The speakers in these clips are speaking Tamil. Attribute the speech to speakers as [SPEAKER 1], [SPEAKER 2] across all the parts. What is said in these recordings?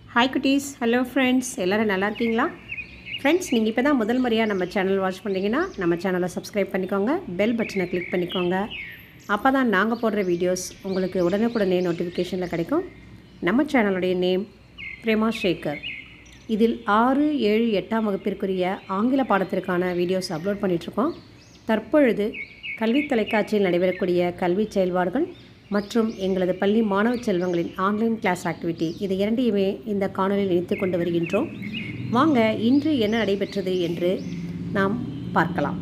[SPEAKER 1] ஹாய் குட்டீஸ் ஹலோ ஃப்ரெண்ட்ஸ் எல்லோரும் நல்லா இருக்கீங்களா ஃப்ரெண்ட்ஸ் நீங்கள் இப்போ தான் முதல் முறையாக நம்ம சேனல் வாட்ச் பண்ணுறீங்கன்னா நம்ம சேனலை சப்ஸ்கிரைப் பண்ணிக்கோங்க பெல் பட்டனை கிளிக் பண்ணிக்கோங்க அப்போ தான் நாங்கள் போடுற வீடியோஸ் உங்களுக்கு உடனுக்குடனே நோட்டிஃபிகேஷனில் கிடைக்கும் நம்ம சேனலுடைய நேம் பிரேமா ஷேகர் இதில் ஆறு ஏழு எட்டாம் வகுப்பிற்குரிய ஆங்கில பாடத்திற்கான வீடியோஸ் அப்லோட் பண்ணிகிட்ருக்கோம் தற்பொழுது கல்வி தொலைக்காட்சியில் நடைபெறக்கூடிய கல்வி செயல்பாடுகள் மற்றும் எங்களது பள்ளி மாணவ செல்வங்களின் ஆன்லைன் கிளாஸ் ஆக்டிவிட்டி இது இரண்டையுமே இந்த காணொலியில் இணைத்து கொண்டு வருகின்றோம் வாங்க இன்று என்ன நடைபெற்றது என்று நாம் பார்க்கலாம்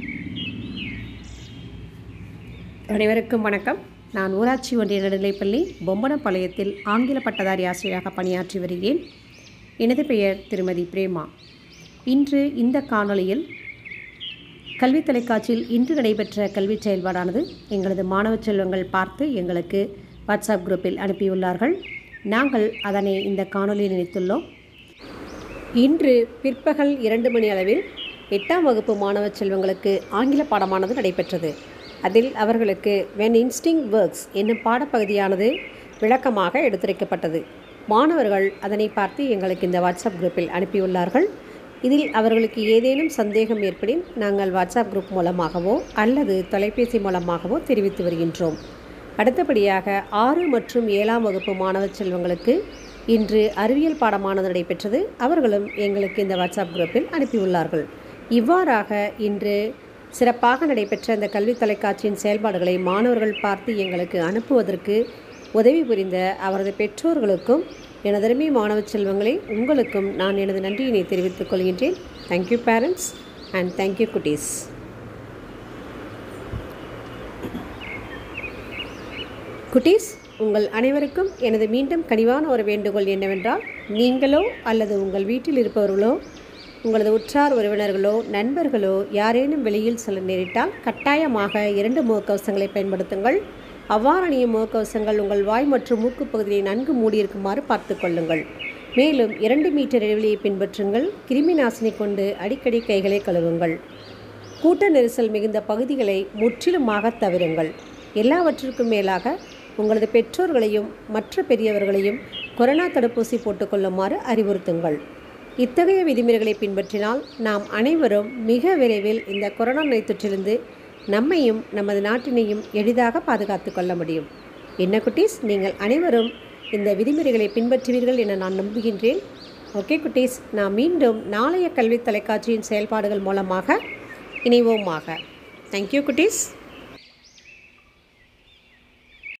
[SPEAKER 1] அனைவருக்கும் வணக்கம் நான் ஊராட்சி ஒன்றிய நடுநிலைப்பள்ளி பொம்பனப்பாளையத்தில் ஆங்கில பட்டதாரி ஆசிரியராக பணியாற்றி வருகிறேன் எனது பெயர் திருமதி பிரேமா இன்று இந்த காணொளியில் கல்வி தொலைக்காட்சியில் இன்று நடைபெற்ற கல்வி செயல்பாடானது எங்களது மாணவ செல்வங்கள் பார்த்து எங்களுக்கு வாட்ஸ்அப் குரூப்பில் அனுப்பியுள்ளார்கள் நாங்கள் அதனை இந்த காணொலியில் நினைத்துள்ளோம் இன்று பிற்பகல் இரண்டு மணி அளவில் எட்டாம் வகுப்பு மாணவ செல்வங்களுக்கு ஆங்கில பாடமானது நடைபெற்றது அதில் அவர்களுக்கு வென் இன்ஸ்டிங் ஒர்க்ஸ் என்னும் பாடப்பகுதியானது விளக்கமாக எடுத்துரைக்கப்பட்டது மாணவர்கள் அதனை பார்த்து எங்களுக்கு இந்த வாட்ஸ்அப் குரூப்பில் அனுப்பியுள்ளார்கள் இதில் அவர்களுக்கு ஏதேனும் சந்தேகம் ஏற்படின் நாங்கள் வாட்ஸ்அப் குரூப் மூலமாகவோ அல்லது தொலைபேசி மூலமாகவோ தெரிவித்து வருகின்றோம் அடுத்தபடியாக ஆறு மற்றும் ஏழாம் வகுப்பு மாணவ செல்வங்களுக்கு இன்று அறிவியல் பாடமானது நடைபெற்றது அவர்களும் எங்களுக்கு இந்த வாட்ஸ்அப் குரூப்பில் அனுப்பியுள்ளார்கள் இவ்வாறாக இன்று சிறப்பாக நடைபெற்ற இந்த கல்வி தொலைக்காட்சியின் செயல்பாடுகளை மாணவர்கள் பார்த்து எங்களுக்கு அனுப்புவதற்கு உதவி புரிந்த அவரது பெற்றோர்களுக்கும் எனதருமை மாணவ செல்வங்களே உங்களுக்கும் நான் எனது நன்றியினை தெரிவித்துக் கொள்கின்றேன் தேங்க்யூ பேரண்ட்ஸ் அண்ட் தேங்க்யூ குட்டீஸ் குட்டீஸ் உங்கள் அனைவருக்கும் எனது மீண்டும் கனிவான ஒரு வேண்டுகோள் என்னவென்றால் நீங்களோ அல்லது உங்கள் வீட்டில் இருப்பவர்களோ உங்களது உற்றார் உறவினர்களோ நண்பர்களோ யாரேனும் வெளியில் செல்ல நேரிட்டால் கட்டாயமாக இரண்டு முகக்கவசங்களை பயன்படுத்துங்கள் அவ்வாறணிய முகக்கவசங்கள் உங்கள் வாய் மற்றும் மூக்கு பகுதியை நன்கு மூடியிருக்குமாறு பார்த்து கொள்ளுங்கள் மேலும் இரண்டு மீட்டர் இடைவெளியை பின்பற்றுங்கள் கிருமி நாசினி கொண்டு அடிக்கடி கைகளை கழுவுங்கள் கூட்ட நெரிசல் மிகுந்த பகுதிகளை முற்றிலுமாக தவிருங்கள் எல்லாவற்றிற்கும் மேலாக உங்களது பெற்றோர்களையும் மற்ற பெரியவர்களையும் கொரோனா தடுப்பூசி போட்டுக்கொள்ளுமாறு அறிவுறுத்துங்கள் இத்தகைய விதிமுறைகளை பின்பற்றினால் நாம் அனைவரும் மிக விரைவில் இந்த கொரோனா நோய் தொற்றிலிருந்து நம்மையும் நமது நாட்டினையும் எளிதாக பாதுகாத்து கொள்ள முடியும் என்ன குட்டீஸ் நீங்கள் அனைவரும் இந்த விதிமுறைகளை பின்பற்றுவீர்கள் என நான் நம்புகின்றேன் ஓகே குட்டீஸ் நாம் மீண்டும் நாளைய கல்வி தொலைக்காட்சியின் செயல்பாடுகள் மூலமாக இணைவோமாக தேங்க்யூ குட்டீஸ்